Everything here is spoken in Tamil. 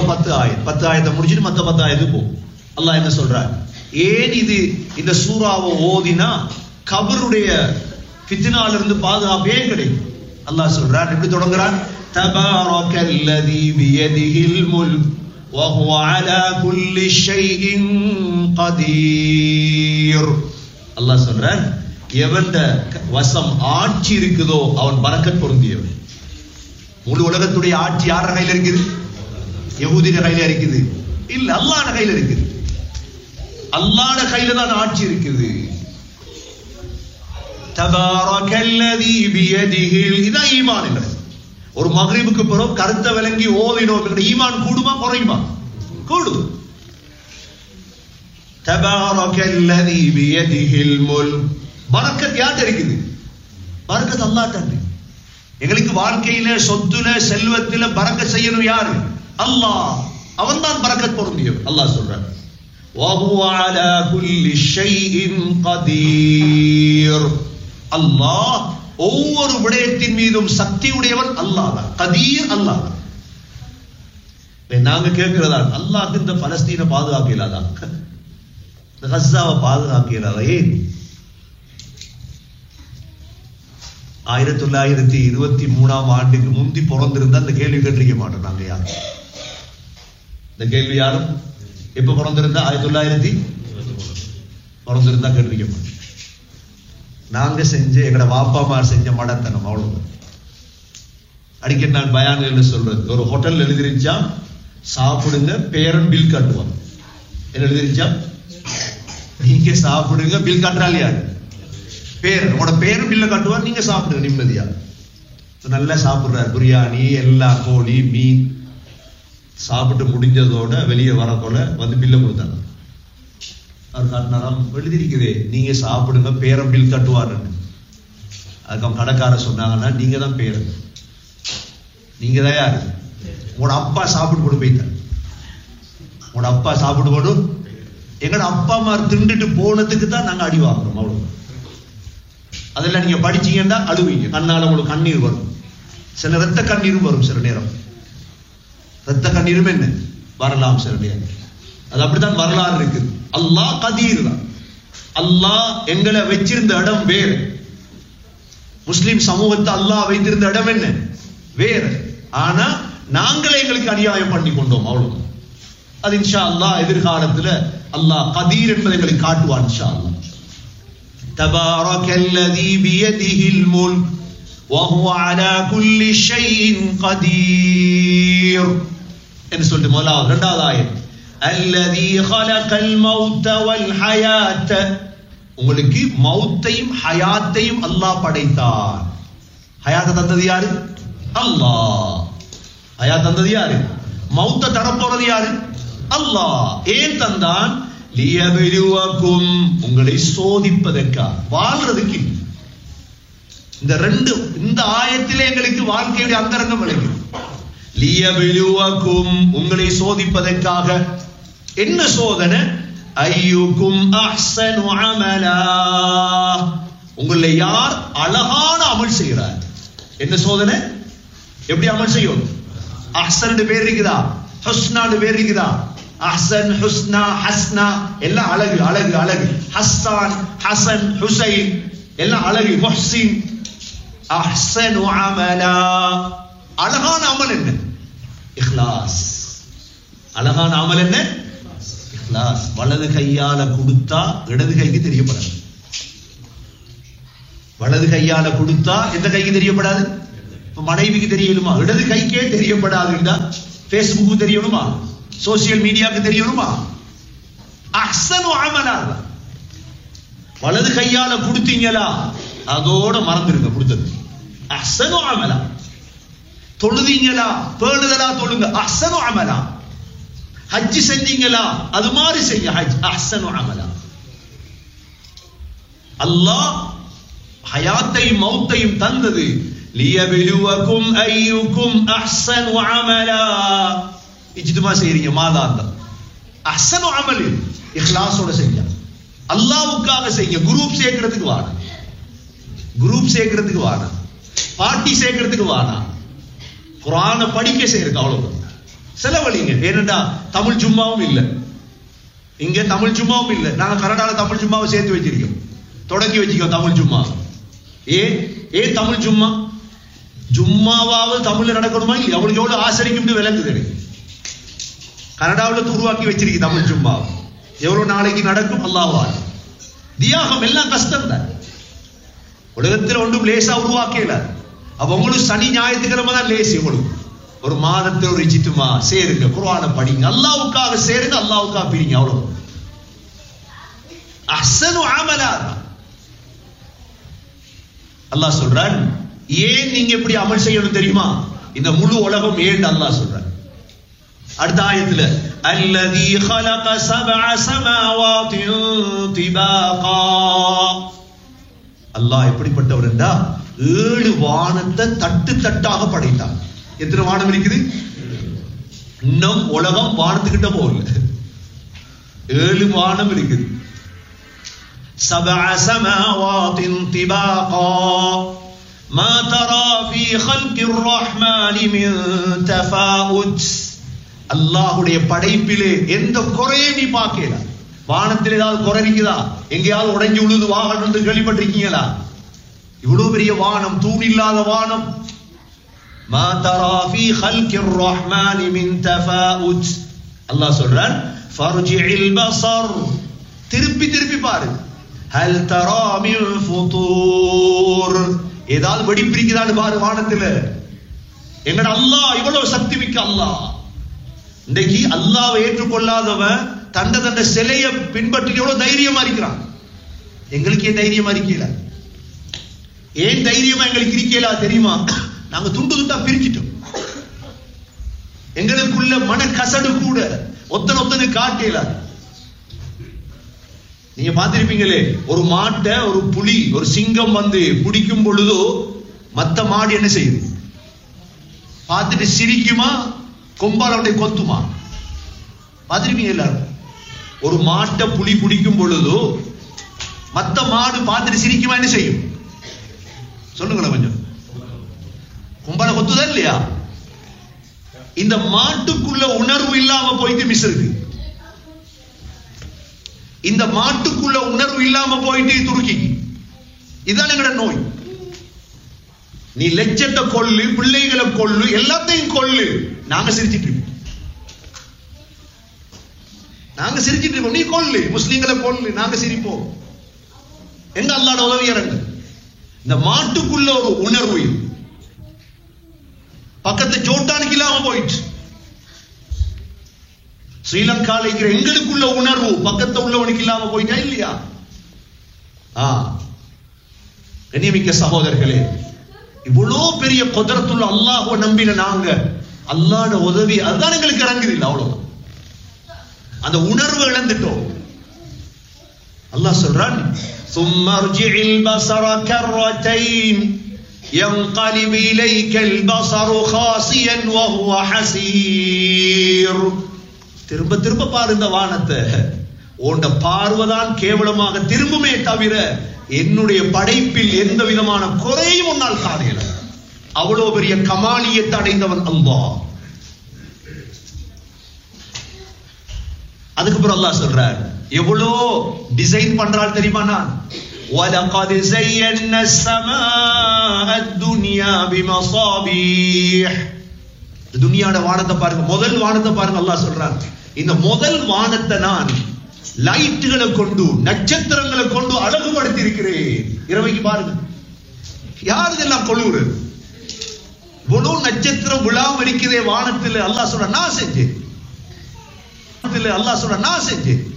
மொத்தம் பத்து ஆயிரம் பத்து ஆயிரத்தை முடிச்சுட்டு மத்த பத்து ஆயிரத்துக்கு போகும் அல்லாஹ் என்ன சொல்றார் ஏன் இது இந்த சூறாவை ஓதினா கபருடைய ஃபித்னால இருந்து பாதுகாப்பு ஏன் கிடைக்கும் அல்லாஹ் சொல்றார் எப்படி தொடங்குறான் தபாரக்கல்லதி பியதிஹில் முல்க் وهو على كل شيء قدير அல்லாஹ் சொல்றான் எவன்ட வசம் ஆட்சி இருக்குதோ அவன் பரக்கத் பொருந்தியவன் முழு உலகத்துடைய ஆட்சி யார கையில இருக்குது யகூதின கையில இருக்குது இல்ல அல்லாஹ்ட கையில இருக்குது அல்லாஹ்ட கையில தான் ஆட்சி இருக்குது தபாரக்கல்லதி பியதிஹில் இதான் ஈமான் என்கிறது ஒரு மகரிபுக்கு பிறகு கருத்தை விளங்கி ஓதினோம் என்கிற ஈமான் கூடுமா குறையுமா கூடும் தபாரக்கல்லதி பியதிஹில் முல்க் பரக்கத் யார்ட்ட இருக்குது பரக்கத் அல்லாஹ்ட்ட இருக்கு எங்களுக்கு வாழ்க்கையில சொத்துல செல்வத்தில பறக்க செய்யணும் யாரு அல்லாஹ் அவன் தான் பறக்கத் பொருந்தியவன் அல்லாஹ் சொல்றான் وهو على كل شيء قدير அல்லாஹ் ஒவ்வொரு விடயத்தின் மீதும் சக்தி உடையவன் அல்லாஹ் தான் கதீர் அல்லாஹ் தான். இப்ப நாங்க கேட்கிறதா அல்லாஹ் இந்த பலஸ்தீனை பாதுகாக்க இயலாதா இந்த கஸ்ஸாவை பாதுகாக்க இயலாதா ஏன் ஆயிரத்தி தொள்ளாயிரத்தி இருபத்தி மூணாம் ஆண்டுக்கு முந்தி பிறந்திருந்தா இந்த கேள்வி கேட்டிருக்க மாட்டோம் நாங்க யாரும் இந்த கேள்வி யாரும் எப்ப பிறந்திருந்தா ஆயிரத்தி தொள்ளாயிரத்தி பிறந்திருந்தா கேட்டிருக்க மாட்டோம் நாங்க செஞ்ச எங்கட வாப்பாமார் செஞ்ச மடத்தனம் அவ்வளவுதான் அடிக்கடி நான் பயான்கள் சொல்றது ஒரு ஹோட்டல் எழுதிருச்சா சாப்பிடுங்க பேரன் பில் காட்டுவான் என்ன எழுதிருச்சா நீங்க சாப்பிடுங்க பில் காட்டுறாள் யாரு பேர் உங்களோட பேரும் பில்ல கட்டுவார் நீங்க சாப்பிடுங்க நிம்மதியா நல்லா சாப்பிடுறாரு பிரியாணி எல்லா கோழி மீன் சாப்பிட்டு முடிஞ்சதோட வெளியே வரக்கொள்ள வந்து பில்ல கொடுத்தாங்க அவர் காட்டினாராம் எழுதிருக்குதே நீங்க சாப்பிடுங்க பேரம் பில் கட்டுவாருன்னு அதுக்கு அவன் கடைக்கார சொன்னாங்கன்னா நீங்க தான் பேரன் நீங்க தான் யாரு உங்களோட அப்பா சாப்பிட்டு போட்டு போயிட்டார் உங்களோட அப்பா சாப்பிட்டு போட்டு எங்கட அப்பா அம்மா திண்டுட்டு போனதுக்கு தான் நாங்க அடி வாங்குறோம் அவ்வளவு அதெல்லாம் நீங்க படிச்சீங்கன்னா அழுவீங்க கண்ணால உங்களுக்கு கண்ணீர் வரும் சில ரத்த கண்ணீரும் வரும் சில நேரம் ரத்த கண்ணீரும் என்ன வரலாம் சில நேரம் அது அப்படித்தான் வரலாறு இருக்குது அல்லாஹ் கதீர் தான் அல்லாஹ் எங்களை வச்சிருந்த இடம் வேறு முஸ்லிம் சமூகத்தை அல்லாஹ் வைத்திருந்த இடம் என்ன வேறு ஆனா நாங்களே எங்களுக்கு அநியாயம் பண்ணி கொண்டோம் அவ்வளவு அது இன்ஷா அல்லாஹ் எதிர்காலத்துல அல்லாஹ் கதீர் என்பதை எங்களுக்கு காட்டுவான் இன்ஷா அல்லாஹ் تبارك الذي بيده الملك وهو على كل شيء قدير என்று சொல்லிட்டு முதலாவது இரண்டாவது ஆயத் الذي خلق الموت والحياة உங்களுக்கு மௌத்தையும் ஹயாத்தையும் அல்லாஹ் படைத்தான் ஹயாத்தை தந்தது யாரு அல்லாஹ் ஹயாத் தந்தது யாரு மௌத்த தரப்போறது யாரு அல்லாஹ் ஏன் தந்தான் லியபிலுவக்கும் உங்களை சோதிப்பதற்கா வாழ்றதுக்கு இல்லை. இந்த ரெண்டு இந்த ஆயத்திலே எங்களுக்கு வாழ்க்கையுடைய அந்தரங்கம் விளங்கும் லியபிலுவக்கும் உங்களை சோதிப்பதற்காக என்ன சோதனை ஐயுக்கும் அஹ்சனு அமலா உங்களை யார் அழகான அமல் செய்கிறார் என்ன சோதனை எப்படி அமல் செய்யும் அஹ்சன் பேர் இருக்குதா ஹுஸ்னான்னு பேர் இருக்குதா அஹ்சன் ஹுஸ்னா ஹஸ்னா எல்லாம் அழகு அழகு அழகு ஹஸ்ஸான் ஹசன் ஹுசைன் எல்லாம் அழகு முஹ்சின் அஹ்சனு அமலா அழகான அமல் என்ன இஹ்லாஸ் அழகான அமல் என்ன இஹ்லாஸ் வலது கையால கொடுத்தா இடது கைக்கு தெரியப்படாது வலது கையால கொடுத்தா எந்த கைக்கு தெரியப்படாது இப்ப மனைவிக்கு தெரியணுமா இடது கைக்கே தெரியப்படாதுன்னா பேஸ்புக்கு தெரியணுமா சோசியல் மீடியாவுக்கு தெரியணுமா அஹ்சனு அமலா வலது கையால கொடுத்தீங்களா அதோட மறந்துருங்க கொடுத்தது அஹ்சனு அமலா தொழுதீங்களா பேணுதலா தொழுங்க அஹ்சனு அமலா ஹஜ் செஞ்சீங்களா அது மாதிரி செய்ய ஹஜ் அஹ்சனு அமலா அல்லாஹ் ஹயாத்தையும் மௌத்தையும் தந்தது லியபிலுவக்கும் ஐயுக்கும் அஹ்சனு அமலா இஜ்துமா செய்றீங்க மாதாந்தம் அஹ்சனு அமல் இஹ்லாஸோட செய்ய அல்லாஹ்வுக்காக செய்ய குரூப் சேர்க்கிறதுக்கு வாடா குரூப் சேர்க்கிறதுக்கு வாடா பார்ட்டி சேர்க்கிறதுக்கு வாடா குரானை படிக்க செய்யறதுக்கு அவ்வளவு செலவழிங்க ஏனென்றா தமிழ் சும்மாவும் இல்லை இங்க தமிழ் சும்மாவும் இல்லை நாங்க கனடால தமிழ் சும்மாவை சேர்த்து வச்சிருக்கோம் தொடங்கி வச்சிருக்கோம் தமிழ் சும்மா ஏன் ஏன் தமிழ் சும்மா ஜும்மாவாவது தமிழ்ல நடக்கணுமா இல்லையா அவங்களுக்கு எவ்வளவு ஆசரிக்கும் விளங்குது எனக்கு கனடாவில் உருவாக்கி வச்சிருக்கு தமிழ் சும்மா எவ்வளவு நாளைக்கு நடக்கும் அல்லாஹ்வால் தியாகம் எல்லாம் கஷ்டம் தான் உலகத்தில் ஒன்றும் லேசா உருவாக்கல அப்ப உங்களுக்கு சனி ஞாயிற்றுக்கிழமை தான் லேசி உங்களுக்கு ஒரு மாதத்தில் ஒரு சித்துமா சேருங்க குர்ஆனை படிங்க அல்லாவுக்காக சேருங்க அல்லாவுக்காக பிரிங்க அவ்வளவு அஹ்சனு அமலா அல்லாஹ் சொல்றான் ஏன் நீங்க இப்படி அமல் செய்யணும் தெரியுமா இந்த முழு உலகம் ஏன் அல்லாஹ் சொல்றான் அடுத்த ஆயத்துல அல்லதி خلق سبع سماوات طباقا அல்லாஹ் எப்படிப்பட்டவர் என்றா ஏழு வானத்தை தட்டு தட்டாக படைத்தான் எத்தனை வானம் இருக்குது இன்னும் உலகம் வானத்துக்கிட்ட போகல ஏழு வானம் இருக்குது سبع سماوات طباقا ما ترى في خلق الرحمن من تفاؤت அல்லாஹுடைய படைப்பிலே எந்த குறையும் நீ பார்க்கல வானத்தில் ஏதாவது குறை இருக்குதா எங்கேயாவது உடைஞ்சு விழுது வாகனம் என்று கேள்விப்பட்டிருக்கீங்களா இவ்வளவு பெரிய வானம் தூண் இல்லாத வானம் ما ترى في خلق الرحمن من تفاؤت அல்லாஹ் சொல்றான் فارجع البصر திருப்பி திருப்பி பாரு هل ترى من فطور ஏதாவது வெடிப்பு இருக்குதான்னு பாரு வானத்துல எங்கட அல்லாஹ் இவ்வளவு சக்தி மிக்க அல்லாஹ் இன்றைக்கு அல்லாவை ஏற்றுக்கொள்ளாதவன் தண்ட தண்ட சிலையை பின்பற்றி எவ்வளவு தைரியமா இருக்கிறான் எங்களுக்கு ஏன் தைரியமா இருக்கல ஏன் தைரியமா எங்களுக்கு இருக்கலா தெரியுமா நாங்க துண்டு துண்டா பிரிச்சிட்டோம் எங்களுக்குள்ள மன கசடு கூட ஒத்தன ஒத்தனு காட்டல நீங்க பார்த்திருப்பீங்களே ஒரு மாட்டை ஒரு புலி ஒரு சிங்கம் வந்து பிடிக்கும் பொழுதோ மத்த மாடு என்ன செய்யுது பார்த்துட்டு சிரிக்குமா கொம்பால் அவனை கொத்துமா பார்த்திருப்பீங்க எல்லாரும் ஒரு மாட்டை புலி பிடிக்கும் பொழுதோ மத்த மாடு பார்த்துட்டு சிரிக்குமா என்ன செய்யும் சொல்லுங்களேன் கொஞ்சம் கும்பல கொத்துதா இல்லையா இந்த மாட்டுக்குள்ள உணர்வு இல்லாம போயிட்டு மிஸ் இருக்கு இந்த மாட்டுக்குள்ள உணர்வு இல்லாம போயிட்டு துருக்கிக்கு இதுதான் எங்கட நோய் நீ லட்சத்தை கொள்ளு பிள்ளைகளை கொள்ளு எல்லாத்தையும் கொள்ளு நாங்க சிரிச்சிட்டு இருக்கோம் நாங்க சிரிச்சிட்டு இருக்கோம் நீ கொள்ளு முஸ்லீம்களை கொள்ளு நாங்க சிரிப்போம் எங்க அல்லாட உதவி இறங்கு இந்த மாட்டுக்குள்ள ஒரு உணர்வு இது. பக்கத்து ஜோட்டானுக்கு இல்லாம போயிட்டு ஸ்ரீலங்கால இருக்கிற எங்களுக்குள்ள உணர்வு பக்கத்துல உள்ளவனுக்கு இல்லாம போயிட்டா இல்லையா ஆ கண்ணியமிக்க சகோதரர்களே இவ்வளோ பெரிய குதிரத்துள்ள அல்லாஹ்வை நம்பின நாங்க அல்லாஹ்ட உதவி அதுதான் எங்களுக்கு இறங்குது இல்லை அவ்வளவு அந்த உணர்வு இழந்துட்டோம் அல்லாஹ் சொல்றான் ثم ارجع البصر كرتين ينقلب إليك البصر خاسيا وهو حسير திரும்ப திரும்ப பாரு இந்த வானத்தை உன்ட பார்வைதான் கேவலமாக திரும்புமே தவிர என்னுடைய படைப்பில் எந்த விதமான குறையும் உன்னால் காணல அவ்வளவு பெரிய கமாலியத்தை அடைந்தவன் அல்லாஹ் அதுக்கப்புறம் அல்லாஹ் சொல்றார் எவ்வளோ டிசைன் பண்றாள் தெரியுமா நான் وَلَقَدْ زَيَّنَّا السَّمَاءَ الدُّنْيَا بِمَصَابِيحَ துனியாட வானத்தை பாருங்க முதல் வானத்தை பாருங்க அல்லாஹ் சொல்றான் இந்த முதல் வானத்தை நான் லைட்டுகளை கொண்டு நட்சத்திரங்களை கொண்டு அழகுபடுத்தி இருக்கிறேன் இரவைக்கு பாருங்க யார் இதெல்லாம் கொழுவுறு இவ்வளவு நட்சத்திரம் விழாம இருக்கிறே வானத்தில் அல்லாஹ் சொல்ற நான் செஞ்சேன் வானத்தில் அல்லாஹ் சொல்ற நான் செஞ்சேன்